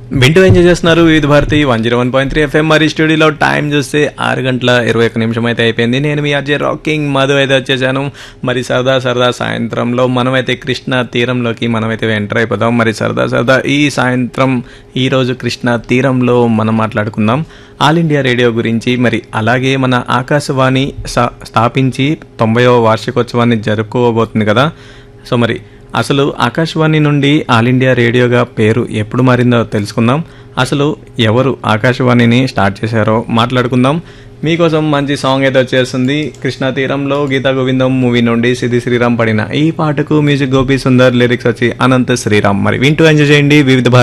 వింటూ ఎంజాయ్ చేస్తున్నారు Vividh Bharati one zero one point three FM మరి స్టూడియోలో టైం చూస్తే ఆరు గంటల ఇరవై ఒక్క నిమిషం అయితే అయిపోయింది నేను మీ అజయ్ రాకింగ్ మధు అయితే వచ్చేసాను మరి సరదా సరదా సాయంత్రంలో మనమైతే కృష్ణ తీరంలోకి మనమైతే ఎంటర్ అయిపోతాం మరి సరదా సరదా ఈ సాయంత్రం ఈ రోజు కృష్ణ తీరంలో మనం మాట్లాడుకుందాం ఆల్ ఇండియా రేడియో గురించి మరి అలాగే మన ఆకాశవాణి స- స్థాపించి తొంభైవ వార్షికోత్సవాన్ని జరుపుకోబోతుంది కదా సో మరి అసలు ఆకాశవాణి నుండి ఆల్ ఇండియా రేడియోగా పేరు ఎప్పుడు మారిందో తెలుసుకుందాం అసలు ఎవరు ఆకాశవాణిని స్టార్ట్ చేశారో మాట్లాడుకుందాం మీకోసం మంచి సాంగ్ అయితే వచ్చేస్తుంది కృష్ణా తీరంలో గీతా గోవిందం మూవీ నుండి సిద్ధి శ్రీరామ్ పడిన ఈ పాటకు మ్యూజిక్ గోపి సుందర్ లిరిక్స్ వచ్చి అనంత శ్రీరామ్ మరి వింటూ ఎంజాయ్ చేయండి వివిధ